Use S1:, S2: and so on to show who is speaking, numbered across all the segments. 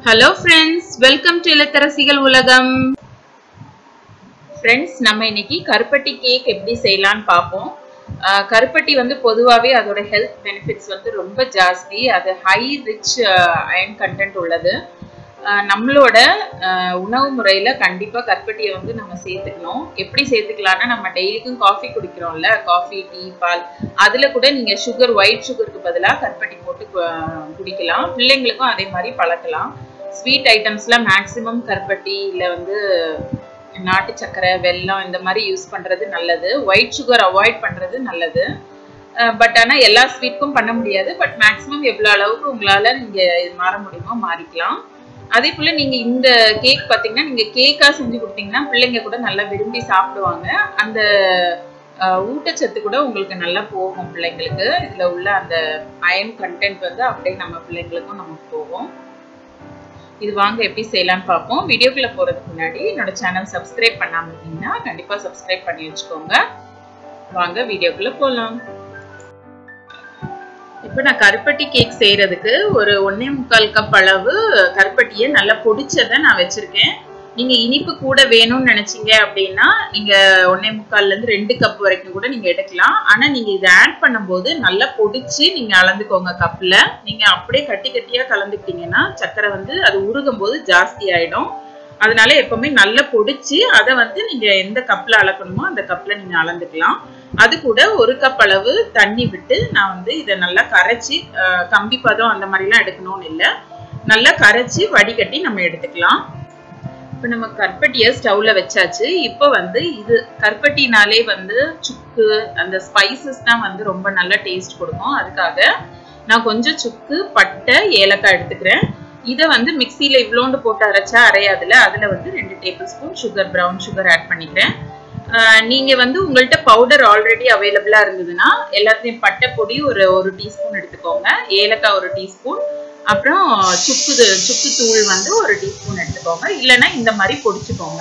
S1: hello friends welcome to இல்லத்தரசிகள் உலகம் friends நம்ம இன்னைக்கு கருப்பட்டி கேக் எப்படி செய்யலாம்னு பார்ப்போம் ஆஹ் கருப்பட்டி வந்து பொதுவாகவே அதோட ஹெல்த் பெனிஃபிட்ஸ் வந்து ரொம்ப ஜாஸ்தி அது ஹை ரிச் அயன் கண்டென்ட் உள்ளது ஆஹ் நம்மளோட ஆஹ் உணவு முறையில் கண்டிப்பாக கருப்பட்டியை வந்து நம்ம சேர்த்துக்கணும் எப்படி சேர்த்துக்கலாம்னா நம்ம டெய்லிக்கும் காஃபி குடிக்கிறோம்ல காஃபி டீ பால் அதில் கூட நீங்கள் சுகர் ஒயிட் சுகருக்கு பதிலாக கருப்பட்டி போட்டு கு- குடிக்கலாம் பிள்ளைங்களுக்கும் அதே மாதிரி பழக்கலாம் ஸ்வீட் ஐட்டம்ஸ்ல மேக்ஸிமம் கருப்பட்டி இல்லை வந்து நாட்டு சர்க்கரை வெல்லம் இந்த மாதிரி யூஸ் பண்றது நல்லது ஒயிட் சுகர் அவாய்ட் பண்றது நல்லது பட் ஆனால் எல்லா ஸ்வீட்க்கும் பண்ண முடியாது பட் மேக்ஸிமம் எவ்வளோ அளவுக்கு உங்களால் நீங்கள் இது மாற முடியுமோ மாறிக்கலாம் அதே போல நீங்க இந்த கேக் பாத்தீங்கன்னா நீங்க கேக்கா செஞ்சு கொடுத்தீங்கன்னா பிள்ளைங்க கூட நல்லா விரும்பி சாப்பிடுவாங்க அந்த அஹ், ஊட்டச்சத்து கூட உங்களுக்கு நல்லா போகும் பிள்ளைங்களுக்கு இதுல உள்ள அந்த அயன் கண்டென்ட் வந்து அப்படியே நம்ம பிள்ளைங்களுக்கும் நமக்கு போகும் இது வாங்க எப்படி செய்யலாம்னு பார்ப்போம் வீடியோக்குள்ள போறதுக்கு முன்னாடி என்னோட சேனல் சப்ஸ்கிரைப் பண்ணாம இருந்தீங்கன்னா கண்டிப்பா சப்ஸ்கிரைப் பண்ணி வச்சுக்கோங்க வாங்க வீடியோக்குள்ள போகலாம் இப்போ நான் கருப்பட்டி கேக் செய்யறதுக்கு ஒரு ஒன்னே முக்கால் கப் அளவு கருப்பட்டியை நல்லா பொடிச்சதை நான் வச்சிருக்கேன் நீங்க இனிப்பு கூட வேணும்னு நினைச்சீங்க அப்படின்னா நீங்க ஒன்னே முக்கால்ல இருந்து ரெண்டு கப் வரைக்கும் கூட நீங்க எடுக்கலாம் ஆனா நீங்க இதை ஆட் பண்ணும்போது நல்லா பொடிச்சு நீங்க அளந்துக்கோங்க கப்ல நீங்க அப்படியே கட்டி கட்டியா கலந்துக்கிட்டீங்கன்னா சர்க்கரை வந்து அது உருகும் போது ஜாஸ்தி ஆயிடும் அதனால எப்பவுமே நல்லா பொடிச்சு அதை வந்து நீங்க எந்த கப்ல அளக்கணுமோ அந்த கப்ல நீங்க அளந்துக்கலாம் அது கூட ஒரு கப் அளவு தண்ணி விட்டு நான் வந்து இதை நல்லா கரைச்சி அஹ், கம்பி பதம் அந்த மாதிரிலாம் எடுக்கணும்னு இல்லை நல்லா கரைச்சி வடிகட்டி நம்ம எடுத்துக்கலாம் இப்போ நம்ம கருப்பட்டியை ஸ்டவ்ல வச்சாச்சு இப்போ வந்து இது கருப்பட்டினாலே வந்து சுக்கு அந்த ஸ்பைசஸ் தான் வந்து ரொம்ப நல்ல டேஸ்ட் கொடுக்கும் அதுக்காக நான் கொஞ்சம் சுக்கு பட்டை ஏலக்காய் எடுத்துக்கிறேன் இதை வந்து மிக்சியில் இவ்வளோண்டு போட்டு அரைச்சா அரையாதுல அதில் வந்து ரெண்டு tablespoon sugar brown sugar add பண்ணிக்கிறேன் ஆஹ் நீங்க வந்து உங்கள்கிட்ட பவுடர் ஆல்ரெடி அவைலபிளா இருந்ததுன்னா எல்லாத்தையும் பட்டை பொடி ஒரு ஒரு டீஸ்பூன் எடுத்துக்கோங்க ஏலக்காய் ஒரு டீஸ்பூன் அப்புறம் சுக்கு து- சுக்கு தூள் வந்து ஒரு டீஸ்பூன் எடுத்துக்கோங்க இல்லைன்னா இந்த மாதிரி பொடிச்சுக்கோங்க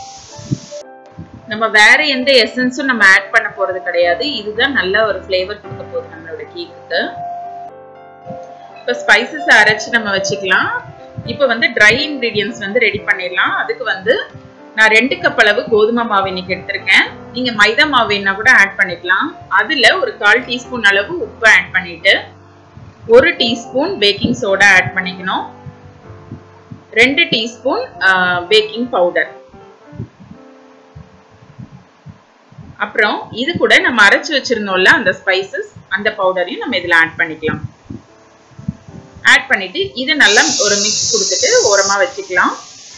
S1: நம்ம வேற எந்த எசன்ஸும் நம்ம ஆட் பண்ண போறது கிடையாது இதுதான் நல்ல ஒரு ஃப்ளேவர் கொடுக்க போகுது நம்மளோட கேக்குக்கு இப்போ ஸ்பைசஸ் அரைச்சு நம்ம வச்சுக்கலாம் இப்போ வந்து ட்ரை இன்கிரீடியன்ஸ் வந்து ரெடி பண்ணிடலாம் அதுக்கு வந்து நான் ரெண்டு கப் அளவு கோதுமை மாவு இன்னைக்கு எடுத்திருக்கேன் நீங்க மைதா மாவு வேணா கூட ஆட் பண்ணிக்கலாம் அதுல ஒரு கால் டீஸ்பூன் அளவு உப்பு ஆட் பண்ணிட்டு ஒரு டீஸ்பூன் பேக்கிங் சோடா ஆட் பண்ணிக்கணும் ரெண்டு டீஸ்பூன் பேக்கிங் பவுடர் அப்புறம் இது கூட நம்ம அரைச்சு வச்சிருந்தோம்ல அந்த ஸ்பைசஸ் அந்த பவுடரையும் நம்ம இதுல ஆட் பண்ணிக்கலாம் ஆட் பண்ணிட்டு இதை நல்லா ஒரு மிக்ஸ் கொடுத்துட்டு ஓரமா வச்சுக்கலாம்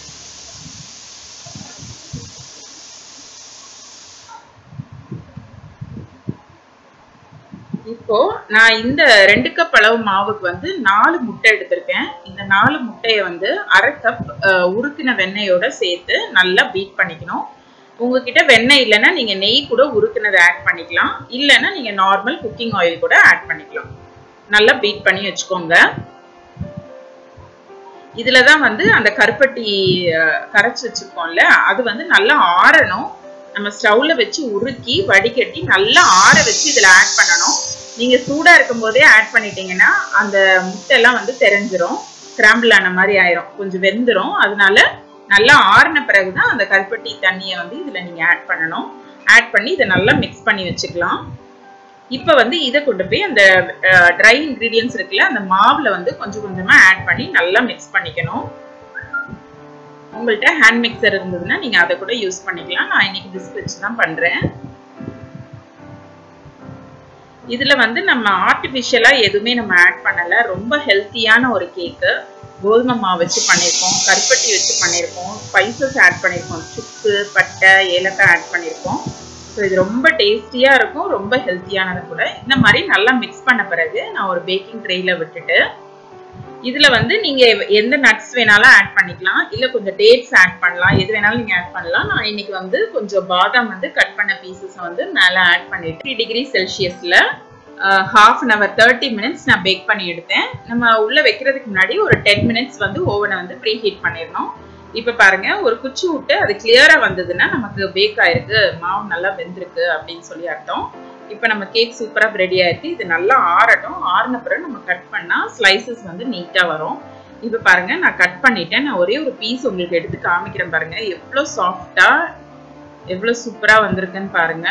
S1: இப்போ நான் இந்த ரெண்டு கப் அளவு மாவுக்கு வந்து நாலு முட்டை எடுத்திருக்கேன் இந்த நாலு முட்டையை வந்து அரை கப் அஹ், உருக்கின வெண்ணெயோட சேர்த்து நல்லா பீட் பண்ணிக்கணும் உங்ககிட்ட வெண்ணெய் இல்லைன்னா நீங்க நெய் கூட உருக்குனதை ஆட் பண்ணிக்கலாம் இல்லைன்னா நீங்க நார்மல் குக்கிங் ஆயில் கூட ஆட் பண்ணிக்கலாம் நல்லா பீட் பண்ணி வச்சுக்கோங்க இதுல தான் வந்து அந்த கருப்பட்டி அஹ், கரைச்சு வச்சிருக்கோம்ல அது வந்து நல்லா ஆறணும் நம்ம ஸ்டவ்ல வச்சு உருக்கி வடிகட்டி நல்லா ஆற வச்சு இதுல ஆட் பண்ணணும் நீங்க சூடா இருக்கும் போதே ஆட் பண்ணிட்டீங்கன்னா அந்த முட்டைலாம் வந்து தெரிஞ்சிரும் கிராம்பிள் ஆன மாதிரி ஆயிரும் கொஞ்சம் வெந்துரும் அதனால நல்லா ஆறின பிறகுதான் அந்த கருப்பட்டி தண்ணியை வந்து இதுல நீங்க ஆட் பண்ணணும் ஆட் பண்ணி இதை நல்லா மிக்ஸ் பண்ணி வச்சுக்கலாம் இப்போ வந்து இதை கொண்டு போய் அந்த ட்ரை இன்கிரீடியன்ஸ் இருக்குல்ல அந்த மாவுல வந்து கொஞ்சம் கொஞ்சமா ஆட் பண்ணி நல்லா மிக்ஸ் பண்ணிக்கணும் உங்கள்கிட்ட ஹேண்ட் மிக்சர் இருந்ததுன்னா நீங்க அதை கூட யூஸ் பண்ணிக்கலாம் நான் இன்னைக்கு டிஸ்க் வச்சு தான் பண்றேன் இதுல வந்து நம்ம ஆர்டிபிஷியலா எதுவுமே நம்ம ஆட் பண்ணல ரொம்ப ஹெல்த்தியான ஒரு கேக்கு கோதுமை மாவு வச்சு பண்ணியிருக்கோம் கருப்பட்டி வச்சு பண்ணியிருக்கோம் ஸ்பைசஸ் ஆட் பண்ணியிருக்கோம் சுக்கு பட்டை ஏலக்காய் ஆட் பண்ணியிருக்கோம் ஸோ இது ரொம்ப டேஸ்டியாக இருக்கும் ரொம்ப ஹெல்த்தியானது கூட இந்த மாதிரி நல்லா மிக்ஸ் பண்ண பிறகு நான் ஒரு பேக்கிங் ட்ரேயில் விட்டுட்டு இதில் வந்து நீங்கள் எந்த நட்ஸ் வேணாலும் ஆட் பண்ணிக்கலாம் இல்லை கொஞ்சம் டேட்ஸ் ஆட் பண்ணலாம் எது வேணாலும் நீங்கள் ஆட் பண்ணலாம் நான் இன்னைக்கு வந்து கொஞ்சம் பாதாம் வந்து கட் பண்ண பீசஸ் வந்து மேலே ஆட் பண்ணிட்டு த்ரீ டிகிரி செல்சியஸில் half an hour thirty minutes நான் பேக் பண்ணி எடுத்தேன் நம்ம உள்ளே வைக்கிறதுக்கு முன்னாடி ஒரு டென் மினிட்ஸ் வந்து ஓவனை வந்து ப்ரீ ஹீட் பண்ணிடணும் இப்போ பாருங்க ஒரு குச்சி விட்டு அது கிளியரா வந்ததுன்னா நமக்கு பேக் ஆயிருக்கு மாவு நல்லா வெந்திருக்கு அப்படின்னு சொல்லி அர்த்தம் இப்போ நம்ம கேக் சூப்பராக ரெடி ஆயிருக்கு இது நல்லா ஆறட்டும் ஆறின பிறகு நம்ம கட் பண்ணால் ஸ்லைசஸ் வந்து நீட்டாக வரும் இப்போ பாருங்க நான் கட் பண்ணிட்டேன் நான் ஒரே ஒரு பீஸ் உங்களுக்கு எடுத்து காமிக்கிறேன் பாருங்க எவ்வளோ சாஃப்டா எவ்வளோ சூப்பரா வந்திருக்குன்னு பாருங்க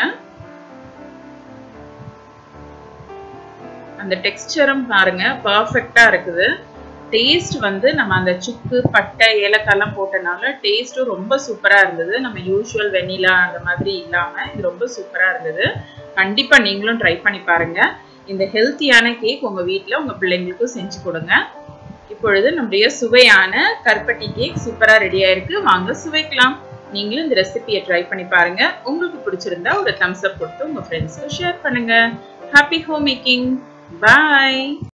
S1: அந்த டெக்ஸ்டரும் பாருங்க பர்ஃபெக்டா இருக்குது டேஸ்ட் வந்து நம்ம அந்த சுக்கு பட்டை ஏலக்காய்லாம் போட்டனால டேஸ்ட்டும் ரொம்ப சூப்பரா இருந்தது நம்ம யூஸ்வல் வெனிலா அந்த மாதிரி இல்லாம இது ரொம்ப சூப்பரா இருந்தது கண்டிப்பா நீங்களும் ட்ரை பண்ணி பாருங்க இந்த ஹெல்த்தியான கேக் உங்க வீட்டில் உங்க பிள்ளைங்களுக்கும் செஞ்சு கொடுங்க இப்பொழுது நம்முடைய சுவையான கருப்பட்டி கேக் சூப்பரா ரெடி ஆயிருக்கு வாங்க சுவைக்கலாம் நீங்களும் இந்த ரெசிபியை ட்ரை பண்ணி பாருங்க உங்களுக்கு பிடிச்சிருந்தா ஒரு தம்ஸ் அப் கொடுத்து உங்க ஃப்ரெண்ட்ஸ்க்கு ஷேர் பண்ணுங்க ஹாப்பி ஹோம் மேக்கிங் பாய்